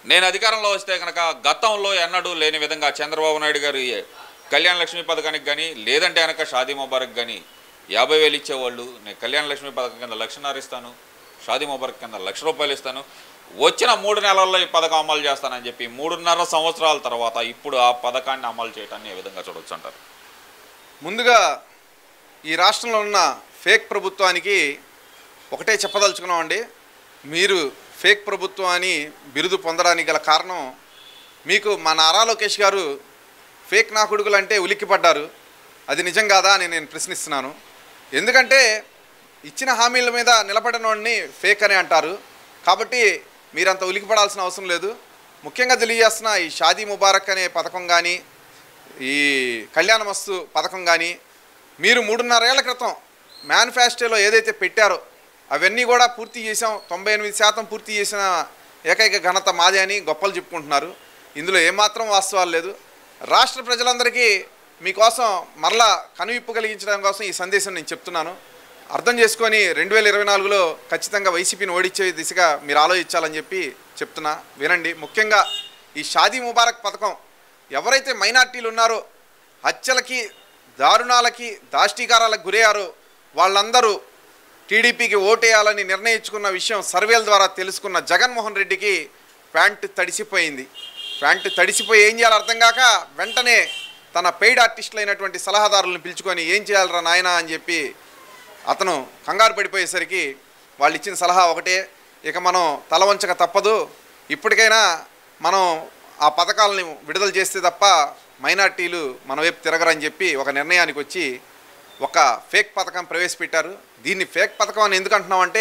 నేను అధికారంలో వస్తే కనుక గతంలో ఎన్నడూ లేని విధంగా చంద్రబాబు నాయుడు గారు ఈ కళ్యాణ లక్ష్మి పథకానికి కానీ లేదంటే కనుక షాదీ ముబారక్ కానీ యాభై వేలు ఇచ్చేవాళ్ళు నేను కళ్యాణ లక్ష్మి పథకం కింద లక్షన్నర ఇస్తాను షాదీ ముబారక్ కింద లక్ష రూపాయలు ఇస్తాను వచ్చిన మూడు నెలల్లో ఈ పథకం అమలు చేస్తానని చెప్పి మూడున్నర సంవత్సరాల తర్వాత ఇప్పుడు ఆ పథకాన్ని అమలు చేయటాన్ని ఏ విధంగా చూడొచ్చు అంటారు ముందుగా ఈ రాష్ట్రంలో ఉన్న ఫేక్ ప్రభుత్వానికి ఒకటే చెప్పదలుచుకున్నామండి మీరు ఫేక్ ప్రభుత్వం అని బిరుదు పొందడానికి గల కారణం మీకు మా నారా లోకేష్ గారు ఫేక్ నాకుడుగులు అంటే ఉలిక్కిపడ్డారు అది నిజం కాదా అని నేను ప్రశ్నిస్తున్నాను ఎందుకంటే ఇచ్చిన హామీల మీద నిలబడిన వాడిని ఫేక్ అని అంటారు కాబట్టి మీరంత ఉలికిపడాల్సిన అవసరం లేదు ముఖ్యంగా తెలియజేస్తున్న ఈ షాదీ ముబారక్ అనే పథకం కానీ ఈ కళ్యాణమస్తు పథకం కానీ మీరు మూడున్నరేళ్ల క్రితం మేనిఫెస్టోలో ఏదైతే పెట్టారో అవన్నీ కూడా పూర్తి చేసాం తొంభై ఎనిమిది శాతం పూర్తి చేసిన ఏకైక ఘనత మాదే అని గొప్పలు చెప్పుకుంటున్నారు ఇందులో ఏమాత్రం వాస్తవాలు లేదు రాష్ట్ర ప్రజలందరికీ మీకోసం మరలా కనువిప్పు కలిగించడం కోసం ఈ సందేశం నేను చెప్తున్నాను అర్థం చేసుకొని రెండు వేల ఇరవై నాలుగులో ఖచ్చితంగా వైసీపీని ఓడించే దిశగా మీరు ఆలోచించాలని చెప్పి చెప్తున్నా వినండి ముఖ్యంగా ఈ షాదీ ముబారక్ పథకం ఎవరైతే మైనార్టీలు ఉన్నారో హత్యలకి దారుణాలకి దాష్టీకారాలకు గురయ్యారో వాళ్ళందరూ టీడీపీకి ఓటేయాలని నిర్ణయించుకున్న విషయం సర్వేల ద్వారా తెలుసుకున్న జగన్మోహన్ రెడ్డికి ప్యాంటు తడిసిపోయింది ప్యాంటు తడిసిపోయి ఏం చేయాలో అర్థం కాక వెంటనే తన పెయిడ్ ఆర్టిస్టులు అయినటువంటి సలహాదారులను పిలుచుకొని ఏం చేయాలరా నాయనా అని చెప్పి అతను కంగారు పడిపోయేసరికి వాళ్ళు ఇచ్చిన సలహా ఒకటే ఇక మనం తల వంచక తప్పదు ఇప్పటికైనా మనం ఆ పథకాలని విడుదల చేస్తే తప్ప మైనార్టీలు మన వైపు తిరగరని చెప్పి ఒక నిర్ణయానికి వచ్చి ఒక ఫేక్ పథకం ప్రవేశపెట్టారు దీన్ని ఫేక్ పథకం అని ఎందుకు అంటున్నామంటే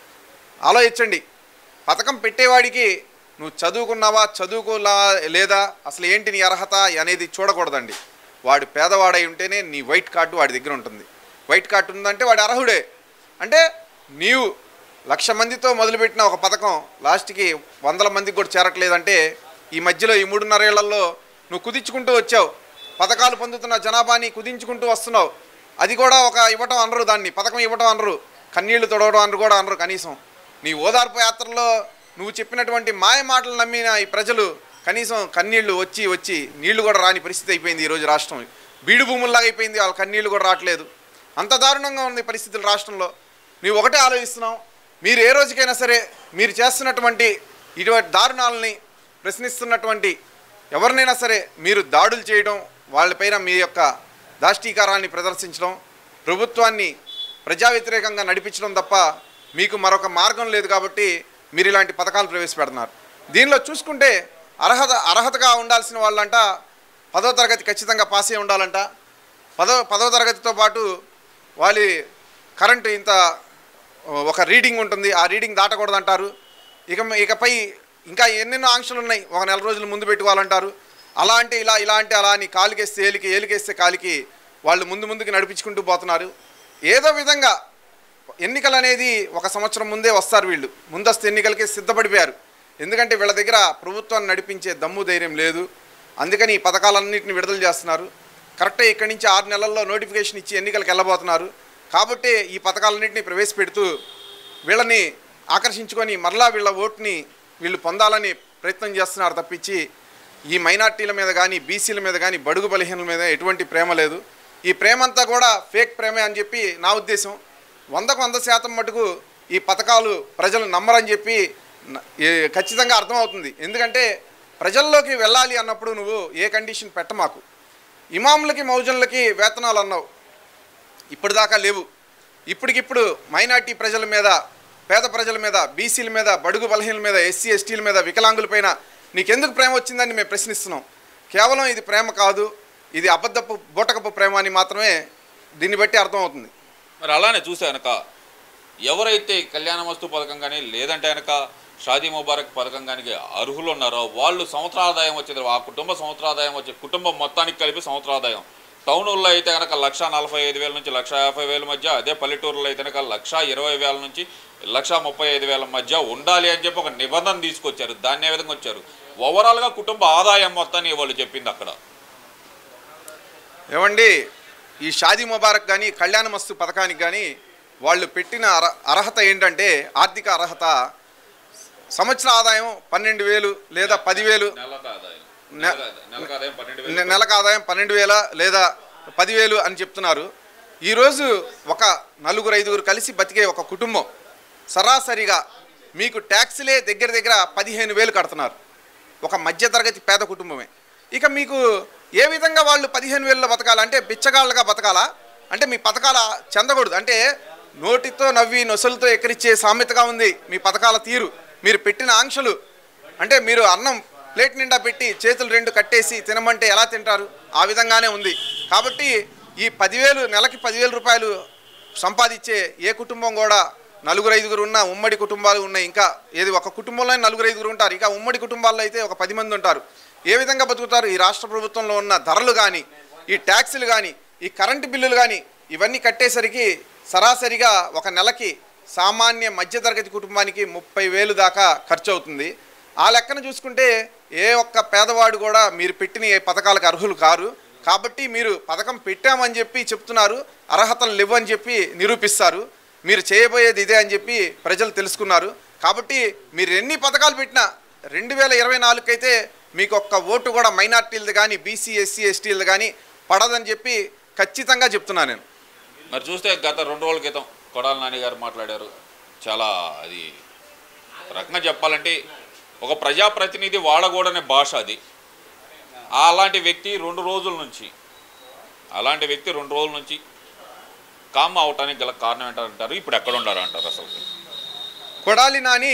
ఆలోచించండి పథకం పెట్టేవాడికి నువ్వు చదువుకున్నావా చదువుకోలా లేదా అసలు ఏంటి నీ అర్హత అనేది చూడకూడదండి వాడు పేదవాడై ఉంటేనే నీ వైట్ కార్డు వాడి దగ్గర ఉంటుంది వైట్ కార్డు ఉందంటే వాడు అర్హుడే అంటే నీవు లక్ష మందితో మొదలుపెట్టిన ఒక పథకం లాస్ట్కి వందల మందికి కూడా చేరట్లేదంటే ఈ మధ్యలో ఈ మూడున్నరేళ్లలో నువ్వు కుదించుకుంటూ వచ్చావు పథకాలు పొందుతున్న జనాభాని కుదించుకుంటూ వస్తున్నావు అది కూడా ఒక ఇవ్వటం అనరు దాన్ని పథకం ఇవ్వటం అనరు కన్నీళ్లు తొడవడం అనరు కూడా అనరు కనీసం నీ ఓదార్పు యాత్రలో నువ్వు చెప్పినటువంటి మాయ మాటలు నమ్మిన ఈ ప్రజలు కనీసం కన్నీళ్లు వచ్చి వచ్చి నీళ్లు కూడా రాని పరిస్థితి అయిపోయింది ఈరోజు రాష్ట్రం బీడు భూముల్లాగా అయిపోయింది వాళ్ళ కన్నీళ్లు కూడా రావట్లేదు అంత దారుణంగా ఉంది పరిస్థితులు రాష్ట్రంలో నీవు ఒకటే ఆలోచిస్తున్నావు మీరు ఏ రోజుకైనా సరే మీరు చేస్తున్నటువంటి ఇటువంటి దారుణాలని ప్రశ్నిస్తున్నటువంటి ఎవరినైనా సరే మీరు దాడులు చేయడం వాళ్ళపైన మీ యొక్క దాష్టీకారాన్ని ప్రదర్శించడం ప్రభుత్వాన్ని ప్రజా వ్యతిరేకంగా నడిపించడం తప్ప మీకు మరొక మార్గం లేదు కాబట్టి మీరు ఇలాంటి పథకాలు ప్రవేశపెడుతున్నారు దీనిలో చూసుకుంటే అర్హత అర్హతగా ఉండాల్సిన వాళ్ళంట పదో తరగతి ఖచ్చితంగా పాస్ అయి ఉండాలంట పదో పదో తరగతితో పాటు వాళ్ళ కరెంటు ఇంత ఒక రీడింగ్ ఉంటుంది ఆ రీడింగ్ దాటకూడదంటారు ఇక ఇకపై ఇంకా ఎన్నెన్నో ఆంక్షలు ఉన్నాయి ఒక నెల రోజులు ముందు పెట్టుకోవాలంటారు అలా అంటే ఇలా ఇలా అంటే అలా అని కాలికేస్తే ఏలికి ఏలికేస్తే కాలికి వాళ్ళు ముందు ముందుకు నడిపించుకుంటూ పోతున్నారు ఏదో విధంగా ఎన్నికలు అనేది ఒక సంవత్సరం ముందే వస్తారు వీళ్ళు ముందస్తు ఎన్నికలకి సిద్ధపడిపోయారు ఎందుకంటే వీళ్ళ దగ్గర ప్రభుత్వాన్ని నడిపించే దమ్ము ధైర్యం లేదు అందుకని ఈ పథకాలన్నింటిని విడుదల చేస్తున్నారు కరెక్టే ఇక్కడి నుంచి ఆరు నెలల్లో నోటిఫికేషన్ ఇచ్చి ఎన్నికలకు వెళ్ళబోతున్నారు కాబట్టి ఈ పథకాలన్నింటినీ ప్రవేశపెడుతూ వీళ్ళని ఆకర్షించుకొని మరలా వీళ్ళ ఓటుని వీళ్ళు పొందాలని ప్రయత్నం చేస్తున్నారు తప్పించి ఈ మైనార్టీల మీద కానీ బీసీల మీద కానీ బడుగు బలహీనల మీద ఎటువంటి ప్రేమ లేదు ఈ ప్రేమ అంతా కూడా ఫేక్ ప్రేమే అని చెప్పి నా ఉద్దేశం వందకు వంద శాతం మటుకు ఈ పథకాలు ప్రజలు నమ్మరని చెప్పి న- ఏ- ఖచ్చితంగా అర్థమవుతుంది ఎందుకంటే ప్రజల్లోకి వెళ్ళాలి అన్నప్పుడు నువ్వు ఏ కండిషన్ పెట్టమాకు ఇమాములకి మౌజన్లకి వేతనాలు అన్నావు ఇప్పటిదాకా లేవు ఇప్పటికిప్పుడు మైనార్టీ ప్రజల మీద పేద ప్రజల మీద బీసీల మీద బడుగు బలహీనల మీద ఎస్సీ ఎస్టీల మీద వికలాంగులపైన నీకెందుకు ప్రేమ వచ్చిందని మేము ప్రశ్నిస్తున్నాం కేవలం ఇది ప్రేమ కాదు ఇది అబద్ధపు బూటకపు ప్రేమ అని మాత్రమే దీన్ని బట్టి అర్థమవుతుంది మరి అలానే చూసే కనుక ఎవరైతే కళ్యాణ వస్తు పథకం కానీ లేదంటే కనుక షాదీ ముబారక్ పథకం కానీ అర్హులు ఉన్నారో వాళ్ళు సంవత్సరాదాయం వచ్చేది ఆ కుటుంబ సంవత్సరాదాయం వచ్చే కుటుంబం మొత్తానికి కలిపి సంవత్సరాదాయం టౌన్లో అయితే కనుక లక్ష నలభై ఐదు వేల నుంచి లక్ష యాభై వేల మధ్య అదే పల్లెటూరులో అయితే కనుక లక్ష ఇరవై వేల నుంచి లక్ష ముప్పై ఐదు వేల మధ్య ఉండాలి అని చెప్పి ఒక నిబంధన తీసుకొచ్చారు దాన్ని ఏ విధంగా వచ్చారు ఓవరాల్గా కుటుంబ ఆదాయం మొత్తాన్ని వాళ్ళు చెప్పింది అక్కడ ఏమండి ఈ షాదీ ముబారక్ కానీ కళ్యాణ మస్తు పథకానికి కానీ వాళ్ళు పెట్టిన అర అర్హత ఏంటంటే ఆర్థిక అర్హత సంవత్సర ఆదాయం పన్నెండు వేలు లేదా పదివేలు నెలకు ఆదాయం నె- నెలకు- నెలకు ఆదాయం పన్నెండు వేలు నె- నెలకు ఆదాయం పన్నెండు వేల లేదా పదివేలు అని చెప్తున్నారు ఈరోజు ఒక నలుగురు ఐదుగురు కలిసి బతికే ఒక కుటుంబం సరాసరిగా మీకు ట్యాక్సీలే దగ్గర దగ్గర పదిహేను వేలు కడుతున్నారు ఒక మధ్యతరగతి పేద కుటుంబమే ఇక మీకు ఏ విధంగా వాళ్ళు పదిహేను వేలలో బతకాలా అంటే బిచ్చగాళ్ళగా బతకాలా అంటే మీ పథకాల చెందకూడదు అంటే నోటితో నవ్వి నొసలుతో ఎక్కరిచ్చే సామెతగా ఉంది మీ పథకాల తీరు మీరు పెట్టిన ఆంక్షలు అంటే మీరు అన్నం ప్లేట్ నిండా పెట్టి చేతులు రెండు కట్టేసి తినమంటే ఎలా తింటారు ఆ విధంగానే ఉంది కాబట్టి ఈ పదివేలు నెలకి పదివేల రూపాయలు సంపాదించే ఏ కుటుంబం కూడా నలుగురు ఐదుగురు ఉన్న ఉమ్మడి కుటుంబాలు ఉన్నాయి ఇంకా ఏది ఒక కుటుంబంలో నలుగురు ఐదుగురు ఉంటారు ఇక ఉమ్మడి కుటుంబాల్లో అయితే ఒక పది మంది ఉంటారు ఏ విధంగా బతుకుతారు ఈ రాష్ట్ర ప్రభుత్వంలో ఉన్న ధరలు కానీ ఈ ట్యాక్సులు కానీ ఈ కరెంటు బిల్లులు కానీ ఇవన్నీ కట్టేసరికి సరాసరిగా ఒక నెలకి సామాన్య మధ్యతరగతి కుటుంబానికి ముప్పై వేలు దాకా ఖర్చు అవుతుంది ఆ లెక్కన చూసుకుంటే ఏ ఒక్క పేదవాడు కూడా మీరు పెట్టిన ఏ పథకాలకు అర్హులు కారు కాబట్టి మీరు పథకం పెట్టామని చెప్పి చెప్తున్నారు అర్హతలు లేవని చెప్పి నిరూపిస్తారు మీరు చేయబోయేది ఇదే అని చెప్పి ప్రజలు తెలుసుకున్నారు కాబట్టి మీరు ఎన్ని పథకాలు పెట్టినా రెండు వేల ఇరవై నాలుగుకైతే మీకు ఒక్క ఓటు కూడా మైనార్టీలది కానీ బీసీ ఎస్సీ ఎస్టీలది కానీ పడదని చెప్పి ఖచ్చితంగా చెప్తున్నాను నేను మరి చూస్తే గత రెండు రోజుల క్రితం కొడాల నాని గారు మాట్లాడారు చాలా అది ఒక రకంగా చెప్పాలంటే ఒక ప్రజాప్రతినిధి వాడకూడని భాష అది అలాంటి వ్యక్తి రెండు రోజుల నుంచి అలాంటి వ్యక్తి రెండు రోజుల నుంచి కామ్ అవటానికి గల కారణం ఏంటంటారు ఇప్పుడు ఎక్కడ ఉండారు అంటారు అసలు కొడాలి నాని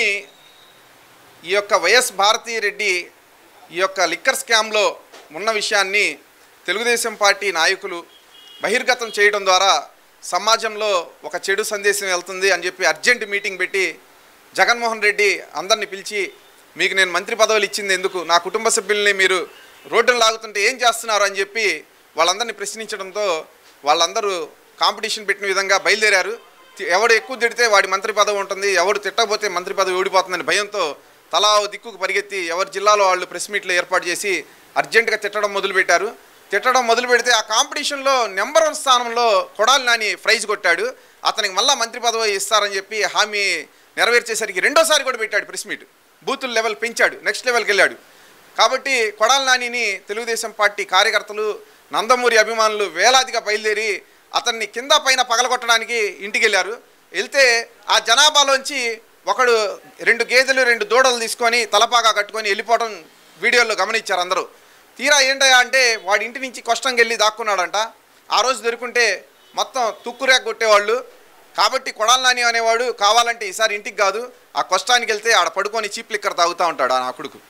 ఈ యొక్క వైఎస్ భారతీ రెడ్డి ఈ యొక్క లిక్కర్ స్కామ్లో ఉన్న విషయాన్ని తెలుగుదేశం పార్టీ నాయకులు బహిర్గతం చేయడం ద్వారా సమాజంలో ఒక చెడు సందేశం వెళ్తుంది అని చెప్పి అర్జెంట్ మీటింగ్ పెట్టి జగన్మోహన్ రెడ్డి అందరిని పిలిచి మీకు నేను మంత్రి పదవులు ఇచ్చింది ఎందుకు నా కుటుంబ సభ్యుల్ని మీరు రోడ్డును లాగుతుంటే ఏం చేస్తున్నారు అని చెప్పి వాళ్ళందరినీ ప్రశ్నించడంతో వాళ్ళందరూ కాంపిటీషన్ పెట్టిన విధంగా బయలుదేరారు తి- ఎవడు ఎక్కువ తిడితే వాడి మంత్రి పదవి ఉంటుంది ఎవడు తిట్టకపోతే మంత్రి పదవి ఓడిపోతుందని భయంతో తలా ఓ దిక్కుకు పరిగెత్తి ఎవరి జిల్లాలో వాళ్ళు ప్రెస్ మీట్లు ఏర్పాటు చేసి అర్జెంటుగా తిట్టడం మొదలుపెట్టారు తిట్టడం మొదలు పెడితే ఆ కాంపిటీషన్లో నెంబర్ వన్ స్థానంలో కొడాలి నాని ప్రైజ్ కొట్టాడు అతనికి మళ్ళా మంత్రి పదవి ఇస్తారని చెప్పి హామీ నెరవేర్చేసరికి రెండోసారి కూడా పెట్టాడు ప్రెస్ మీట్ బూతుల లెవెల్ పెంచాడు నెక్స్ట్ లెవెల్కి వెళ్ళాడు కాబట్టి కొడాలి నానిని తెలుగుదేశం పార్టీ కార్యకర్తలు నందమూరి అభిమానులు వేలాదిగా బయలుదేరి అతన్ని కింద పైన పగలగొట్టడానికి ఇంటికి వెళ్ళారు వెళ్తే ఆ జనాభాలోంచి ఒకడు రెండు గేదెలు రెండు దూడలు తీసుకొని తలపాగా కట్టుకొని వెళ్ళిపోవడం వీడియోలో గమనించారు అందరూ తీరా ఏంటయ్యా అంటే వాడి ఇంటి నుంచి కష్టంగా వెళ్ళి దాక్కున్నాడంట ఆ రోజు దొరుకుంటే మొత్తం తుక్కురేక కొట్టేవాళ్ళు కాబట్టి కొడాలి నాని అనేవాడు కావాలంటే ఈసారి ఇంటికి కాదు ఆ కష్టానికి వెళ్తే ఆడ పడుకొని చీప్ లిక్కర్ తాగుతూ ఉంటాడు ఆ నా కొడుకు